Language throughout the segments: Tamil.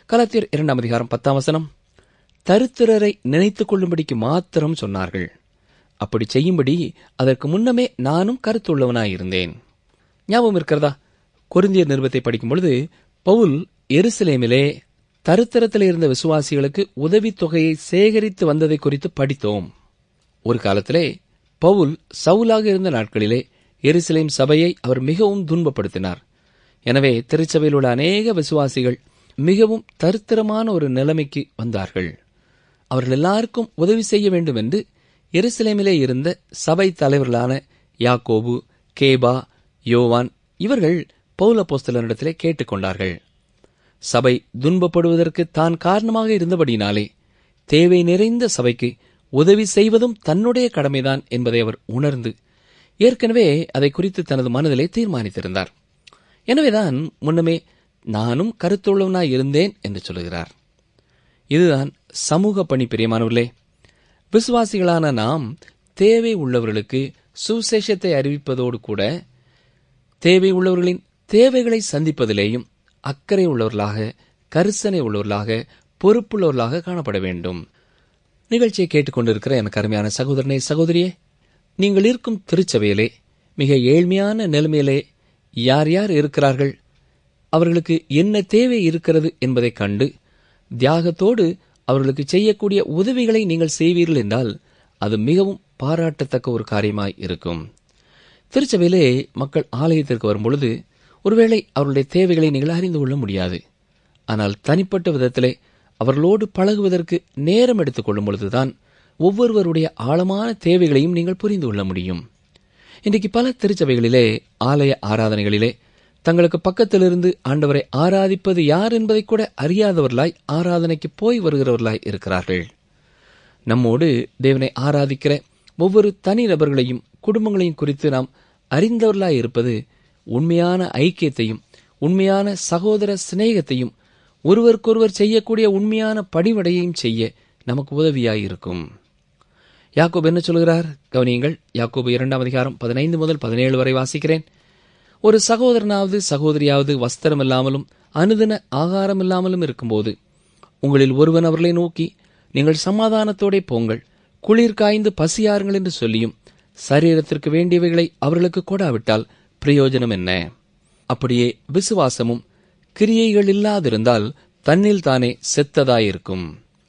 கலாத்தியர் இரண்டாம் அதிகாரம் பத்தாம் வசனம் தரித்திரரை நினைத்துக் கொள்ளும்படிக்கு மாத்திரம் சொன்னார்கள் அப்படி செய்யும்படி அதற்கு முன்னமே நானும் கருத்துள்ளவனாயிருந்தேன் ஞாபகம் இருக்கிறதா கொரிந்தியர் நிருபத்தை படிக்கும் பொழுது பவுல் எருசலேமிலே தருத்தரத்தில் இருந்த விசுவாசிகளுக்கு உதவித் தொகையை சேகரித்து வந்ததை குறித்து படித்தோம் ஒரு காலத்திலே பவுல் சவுலாக இருந்த நாட்களிலே எருசலேம் சபையை அவர் மிகவும் துன்பப்படுத்தினார் எனவே திருச்சபையில் உள்ள அநேக விசுவாசிகள் மிகவும் தரித்திரமான ஒரு நிலைமைக்கு வந்தார்கள் அவர்கள் எல்லாருக்கும் உதவி செய்ய வேண்டும் என்று எருசலேமிலே இருந்த சபை தலைவர்களான யாக்கோபு கேபா யோவான் இவர்கள் பௌல போஸ்தலனிடத்திலே கேட்டுக்கொண்டார்கள் சபை துன்பப்படுவதற்கு தான் காரணமாக இருந்தபடியினாலே தேவை நிறைந்த சபைக்கு உதவி செய்வதும் தன்னுடைய கடமைதான் என்பதை அவர் உணர்ந்து ஏற்கனவே அதை குறித்து தனது மனதிலே தீர்மானித்திருந்தார் எனவேதான் முன்னமே நானும் கருத்துள்ளவனாய் இருந்தேன் என்று சொல்லுகிறார் இதுதான் சமூக பணி பிரியமானவர்களே விசுவாசிகளான நாம் தேவை உள்ளவர்களுக்கு சுசேஷத்தை அறிவிப்பதோடு கூட தேவை உள்ளவர்களின் தேவைகளை சந்திப்பதிலேயும் அக்கறை உள்ளவர்களாக கரிசனை உள்ளவர்களாக பொறுப்புள்ளவர்களாக காணப்பட வேண்டும் நிகழ்ச்சியை கேட்டுக்கொண்டிருக்கிற எனக்கு அருமையான சகோதரனே சகோதரியே நீங்கள் இருக்கும் திருச்சபையிலே மிக ஏழ்மையான நிலைமையிலே யார் யார் இருக்கிறார்கள் அவர்களுக்கு என்ன தேவை இருக்கிறது என்பதைக் கண்டு தியாகத்தோடு அவர்களுக்கு செய்யக்கூடிய உதவிகளை நீங்கள் செய்வீர்கள் என்றால் அது மிகவும் பாராட்டத்தக்க ஒரு காரியமாய் இருக்கும் திருச்சபையிலே மக்கள் ஆலயத்திற்கு வரும்பொழுது ஒருவேளை அவர்களுடைய தேவைகளை நீங்கள் அறிந்து கொள்ள முடியாது ஆனால் தனிப்பட்ட விதத்திலே அவர்களோடு பழகுவதற்கு நேரம் எடுத்துக் கொள்ளும் பொழுதுதான் ஒவ்வொருவருடைய ஆழமான தேவைகளையும் நீங்கள் புரிந்து கொள்ள முடியும் இன்றைக்கு பல திருச்சபைகளிலே ஆலய ஆராதனைகளிலே தங்களுக்கு பக்கத்திலிருந்து ஆண்டவரை ஆராதிப்பது யார் என்பதை கூட அறியாதவர்களாய் ஆராதனைக்கு போய் வருகிறவர்களாய் இருக்கிறார்கள் நம்மோடு தேவனை ஆராதிக்கிற ஒவ்வொரு தனி நபர்களையும் குடும்பங்களையும் குறித்து நாம் அறிந்தவர்களாய் இருப்பது உண்மையான ஐக்கியத்தையும் உண்மையான சகோதர சிநேகத்தையும் ஒருவருக்கொருவர் செய்யக்கூடிய உண்மையான படிவடையையும் செய்ய நமக்கு உதவியாய் இருக்கும் யாக்கோபு என்ன சொல்கிறார் கவனியுங்கள் யாக்கோபு இரண்டாம் அதிகாரம் பதினைந்து முதல் பதினேழு வரை வாசிக்கிறேன் ஒரு சகோதரனாவது சகோதரியாவது வஸ்திரம் இல்லாமலும் அனுதின ஆகாரம் இல்லாமலும் இருக்கும்போது உங்களில் ஒருவன் அவர்களை நோக்கி நீங்கள் சமாதானத்தோடே போங்கள் குளிர் காய்ந்து பசியாருங்கள் என்று சொல்லியும் சரீரத்திற்கு வேண்டியவைகளை அவர்களுக்கு கொடாவிட்டால் பிரயோஜனம் என்ன அப்படியே விசுவாசமும் கிரியைகள் இல்லாதிருந்தால் தன்னில் தானே செத்ததாயிருக்கும்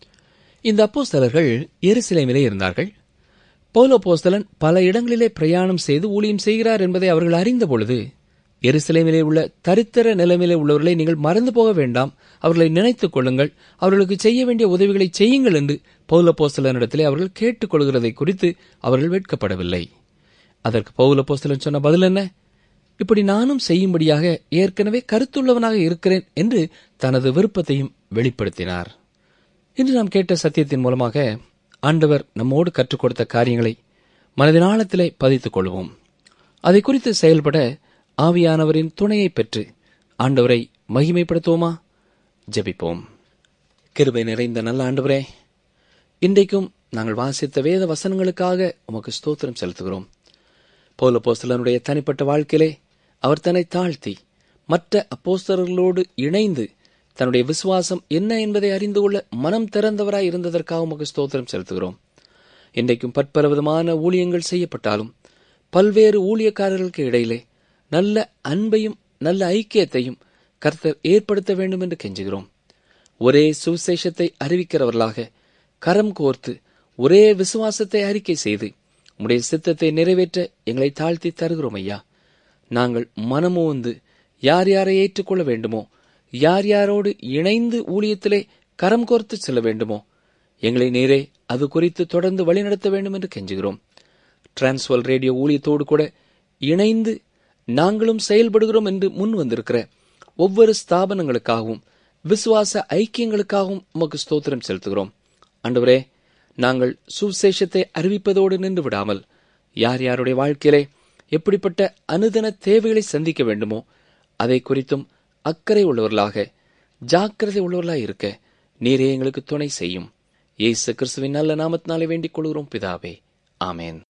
இந்த அப்போஸ்தலர்கள் எருசலேமிலே இருந்தார்கள் பௌல போஸ்தலன் பல இடங்களிலே பிரயாணம் செய்து ஊழியம் செய்கிறார் என்பதை அவர்கள் அறிந்த பொழுது எருசலேமிலே உள்ள தரித்திர நிலைமையிலே உள்ளவர்களை நீங்கள் மறந்து போக வேண்டாம் அவர்களை நினைத்துக் கொள்ளுங்கள் அவர்களுக்கு செய்ய வேண்டிய உதவிகளை செய்யுங்கள் என்று பௌல போஸ்தலனிடத்திலே அவர்கள் கேட்டுக்கொள்கிறதை குறித்து அவர்கள் வெட்கப்படவில்லை அதற்கு பௌல போஸ்தலன் சொன்ன பதில் என்ன இப்படி நானும் செய்யும்படியாக ஏற்கனவே கருத்துள்ளவனாக இருக்கிறேன் என்று தனது விருப்பத்தையும் வெளிப்படுத்தினார் இன்று நாம் கேட்ட சத்தியத்தின் மூலமாக ஆண்டவர் நம்மோடு கற்றுக் கொடுத்த காரியங்களை மனதின் ஆழத்திலே பதித்துக் கொள்வோம் அதை குறித்து செயல்பட ஆவியானவரின் துணையை பெற்று ஆண்டவரை மகிமைப்படுத்துவோமா ஜெபிப்போம் கிருபை நிறைந்த நல்ல ஆண்டவரே இன்றைக்கும் நாங்கள் வாசித்த வேத வசனங்களுக்காக உமக்கு ஸ்தோத்திரம் செலுத்துகிறோம் பௌல போஸ்தலனுடைய தனிப்பட்ட வாழ்க்கையிலே அவர் தன்னை தாழ்த்தி மற்ற அப்போஸ்தலர்களோடு இணைந்து தன்னுடைய விசுவாசம் என்ன என்பதை அறிந்து கொள்ள மனம் திறந்தவராய் இருந்ததற்காக உமக்கு ஸ்தோத்திரம் செலுத்துகிறோம் இன்றைக்கும் பற்பல விதமான ஊழியங்கள் செய்யப்பட்டாலும் பல்வேறு ஊழியக்காரர்களுக்கு இடையிலே நல்ல அன்பையும் நல்ல ஐக்கியத்தையும் கர்த்தர் ஏற்படுத்த வேண்டும் என்று கெஞ்சுகிறோம் ஒரே சுவிசேஷத்தை அறிவிக்கிறவர்களாக கரம் கோர்த்து ஒரே விசுவாசத்தை அறிக்கை செய்து உம்முடைய சித்தத்தை நிறைவேற்ற எங்களை தாழ்த்தி தருகிறோம் ஐயா நாங்கள் மனமோந்து யார் யாரை ஏற்றுக்கொள்ள வேண்டுமோ யார் யாரோடு இணைந்து ஊழியத்திலே கரம் கோர்த்து செல்ல வேண்டுமோ எங்களை நேரே அது குறித்து தொடர்ந்து வழிநடத்த வேண்டும் என்று கெஞ்சுகிறோம் டிரான்ஸ்வல் ரேடியோ ஊழியத்தோடு கூட இணைந்து நாங்களும் செயல்படுகிறோம் என்று முன் வந்திருக்கிற ஒவ்வொரு ஸ்தாபனங்களுக்காகவும் விசுவாச ஐக்கியங்களுக்காகவும் உமக்கு ஸ்தோத்திரம் செலுத்துகிறோம் ஆண்டவரே நாங்கள் சுவிசேஷத்தை அறிவிப்பதோடு நின்று விடாமல் யார் யாருடைய வாழ்க்கையிலே எப்படிப்பட்ட அனுதின தேவைகளை சந்திக்க வேண்டுமோ அதை குறித்தும் அக்கறை உள்ளவர்களாக ஜாக்கிரதை உள்ளவர்களாக இருக்க நீரே எங்களுக்கு துணை செய்யும் இயேசு கிறிஸ்துவின் நல்ல நாமத்தினாலே வேண்டிக் கொள்கிறோம் பிதாவே ஆமேன்